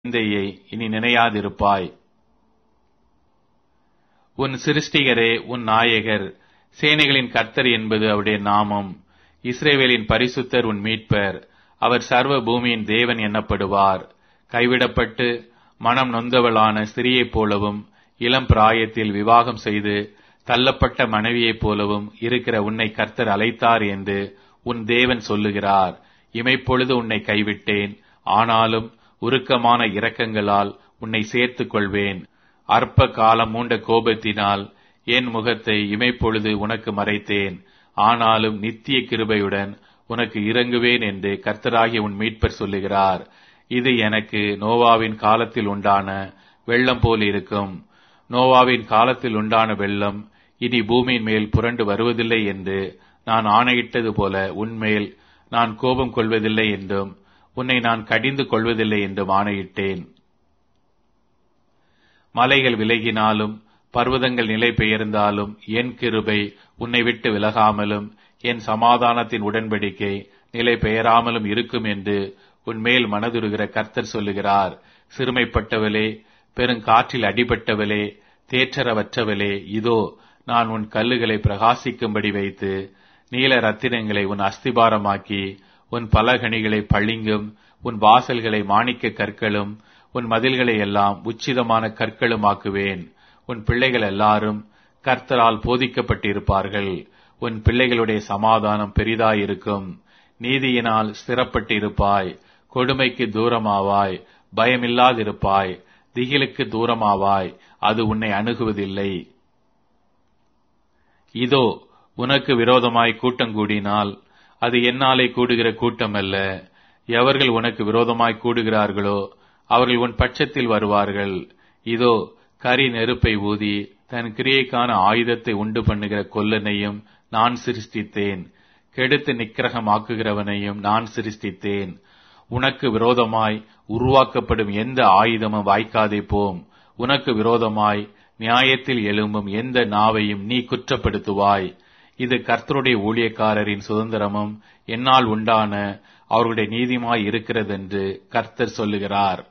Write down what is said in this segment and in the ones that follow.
நிந்தையை இனி நினையாதிருப்பாய் உன் சிருஷ்டிகரே உன் நாயகர் சேனைகளின் கர்த்தர் என்பது அவருடைய நாமம் இஸ்ரேவேலின் பரிசுத்தர் உன் மீட்பர் அவர் சர்வ பூமியின் தேவன் எனப்படுவார் கைவிடப்பட்டு மனம் நொந்தவளான ஸ்திரியைப் போலவும் இளம் பிராயத்தில் விவாகம் செய்து தள்ளப்பட்ட மனைவியைப் போலவும் இருக்கிற உன்னை கர்த்தர் அழைத்தார் என்று உன் தேவன் சொல்லுகிறார் இமைப்பொழுது உன்னை கைவிட்டேன் ஆனாலும் உருக்கமான இரக்கங்களால் உன்னை சேர்த்துக் கொள்வேன் அற்ப காலம் மூண்ட கோபத்தினால் என் முகத்தை இமைப்பொழுது உனக்கு மறைத்தேன் ஆனாலும் நித்திய கிருபையுடன் உனக்கு இறங்குவேன் என்று கர்த்தராகிய உன் மீட்பர் சொல்லுகிறார் இது எனக்கு நோவாவின் காலத்தில் உண்டான வெள்ளம் போல் இருக்கும் நோவாவின் காலத்தில் உண்டான வெள்ளம் இனி பூமியின் மேல் புரண்டு வருவதில்லை என்று நான் ஆணையிட்டது போல உன்மேல் நான் கோபம் கொள்வதில்லை என்றும் உன்னை நான் கடிந்து கொள்வதில்லை என்றும் ஆணையிட்டேன் மலைகள் விலகினாலும் பர்வதங்கள் நிலை பெயர்ந்தாலும் என் கிருபை உன்னை விட்டு விலகாமலும் என் சமாதானத்தின் உடன்படிக்கை நிலை பெயராமலும் இருக்கும் என்று உன்மேல் மனதுருகிற கர்த்தர் சொல்லுகிறார் சிறுமைப்பட்டவளே பெருங்காற்றில் அடிபட்டவளே தேற்றரவற்றவளே இதோ நான் உன் கல்லுகளை பிரகாசிக்கும்படி வைத்து நீல ரத்தினங்களை உன் அஸ்திபாரமாக்கி உன் பலகணிகளை பளிங்கும் உன் வாசல்களை மாணிக்க கற்களும் உன் மதில்களை எல்லாம் உச்சிதமான கற்களும் ஆக்குவேன் உன் பிள்ளைகள் எல்லாரும் கர்த்தரால் போதிக்கப்பட்டிருப்பார்கள் உன் பிள்ளைகளுடைய சமாதானம் பெரிதாயிருக்கும் நீதியினால் ஸ்திரப்பட்டிருப்பாய் கொடுமைக்கு தூரமாவாய் பயமில்லாதிருப்பாய் திகிலுக்கு தூரமாவாய் அது உன்னை அணுகுவதில்லை இதோ உனக்கு விரோதமாய் கூட்டம் கூடினால் அது என்னாலே கூடுகிற கூட்டம் அல்ல எவர்கள் உனக்கு விரோதமாய் கூடுகிறார்களோ அவர்கள் உன் பட்சத்தில் வருவார்கள் இதோ கரி நெருப்பை ஊதி தன் கிரியைக்கான ஆயுதத்தை உண்டு பண்ணுகிற கொல்லனையும் நான் சிருஷ்டித்தேன் கெடுத்து நிக்கிரகமாக்குகிறவனையும் நான் சிருஷ்டித்தேன் உனக்கு விரோதமாய் உருவாக்கப்படும் எந்த ஆயுதமும் வாய்க்காதே போம் உனக்கு விரோதமாய் நியாயத்தில் எழும்பும் எந்த நாவையும் நீ குற்றப்படுத்துவாய் இது கர்த்தருடைய ஊழியக்காரரின் சுதந்திரமும் என்னால் உண்டான அவர்களுடைய நீதிமாய் இருக்கிறதென்று கர்த்தர் சொல்லுகிறார்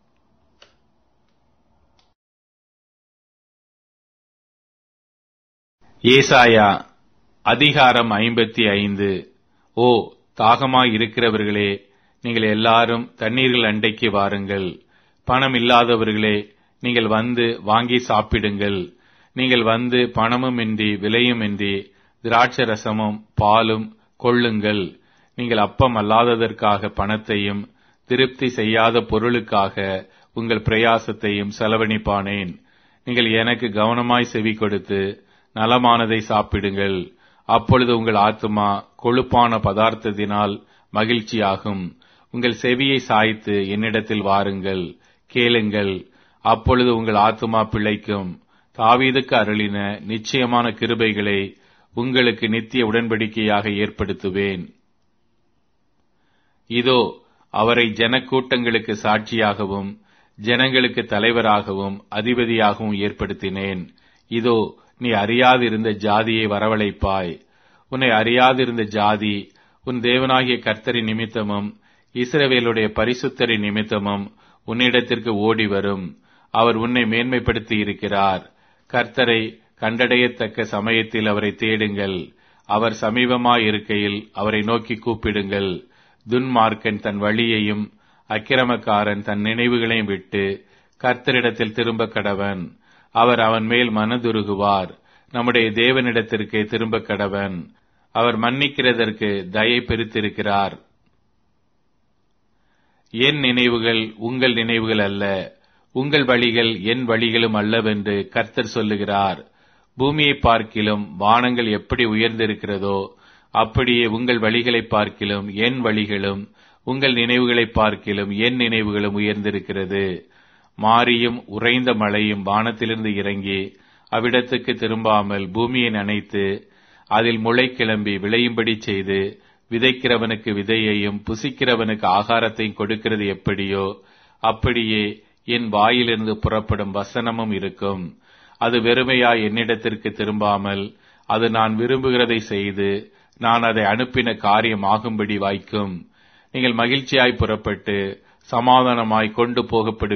ஏசாயா அதிகாரம் ஐம்பத்தி ஐந்து ஓ தாகமாய் இருக்கிறவர்களே நீங்கள் எல்லாரும் தண்ணீர்கள் அண்டைக்கு வாருங்கள் பணம் இல்லாதவர்களே நீங்கள் வந்து வாங்கி சாப்பிடுங்கள் நீங்கள் வந்து பணமும் இன்றி விலையும் இன்றி திராட்சை ரசமும் பாலும் கொள்ளுங்கள் நீங்கள் அப்பம் அல்லாததற்காக பணத்தையும் திருப்தி செய்யாத பொருளுக்காக உங்கள் பிரயாசத்தையும் செலவழிப்பானேன் நீங்கள் எனக்கு கவனமாய் செவி கொடுத்து நலமானதை சாப்பிடுங்கள் அப்பொழுது உங்கள் ஆத்துமா கொழுப்பான பதார்த்தத்தினால் மகிழ்ச்சியாகும் உங்கள் செவியை சாய்த்து என்னிடத்தில் வாருங்கள் கேளுங்கள் அப்பொழுது உங்கள் ஆத்துமா பிழைக்கும் தாவீதுக்கு அருளின நிச்சயமான கிருபைகளை உங்களுக்கு நித்திய உடன்படிக்கையாக ஏற்படுத்துவேன் இதோ அவரை ஜனக்கூட்டங்களுக்கு சாட்சியாகவும் ஜனங்களுக்கு தலைவராகவும் அதிபதியாகவும் ஏற்படுத்தினேன் இதோ நீ அறியாதிருந்த ஜாதியை வரவழைப்பாய் உன்னை அறியாதிருந்த ஜாதி உன் தேவனாகிய கர்த்தரின் நிமித்தமும் இஸ்ரவேலுடைய பரிசுத்தரின் நிமித்தமும் உன்னிடத்திற்கு ஓடி வரும் அவர் உன்னை மேன்மைப்படுத்தி இருக்கிறார் கர்த்தரை கண்டடையத்தக்க சமயத்தில் அவரை தேடுங்கள் அவர் சமீபமாய் இருக்கையில் அவரை நோக்கி கூப்பிடுங்கள் துன்மார்க்கன் தன் வழியையும் அக்கிரமக்காரன் தன் நினைவுகளையும் விட்டு கர்த்தரிடத்தில் திரும்ப கடவன் அவர் அவன் மேல் மனதுருகுவார் நம்முடைய தேவனிடத்திற்கு திரும்ப கடவன் அவர் மன்னிக்கிறதற்கு தயை பெருத்திருக்கிறார் என் நினைவுகள் உங்கள் நினைவுகள் அல்ல உங்கள் வழிகள் என் வழிகளும் அல்லவென்று கர்த்தர் சொல்லுகிறார் பூமியை பார்க்கிலும் வானங்கள் எப்படி உயர்ந்திருக்கிறதோ அப்படியே உங்கள் வழிகளை பார்க்கிலும் என் வழிகளும் உங்கள் நினைவுகளை பார்க்கிலும் என் நினைவுகளும் உயர்ந்திருக்கிறது மாரியும் உறைந்த மழையும் வானத்திலிருந்து இறங்கி அவ்விடத்துக்கு திரும்பாமல் பூமியை நனைத்து அதில் முளை கிளம்பி விளையும்படி செய்து விதைக்கிறவனுக்கு விதையையும் புசிக்கிறவனுக்கு ஆகாரத்தையும் கொடுக்கிறது எப்படியோ அப்படியே என் வாயிலிருந்து புறப்படும் வசனமும் இருக்கும் அது வெறுமையாய் என்னிடத்திற்கு திரும்பாமல் அது நான் விரும்புகிறதை செய்து நான் அதை அனுப்பின காரியம் ஆகும்படி வாய்க்கும் நீங்கள் மகிழ்ச்சியாய் புறப்பட்டு சமாதானமாய் கொண்டு போகப்படுவீர்கள்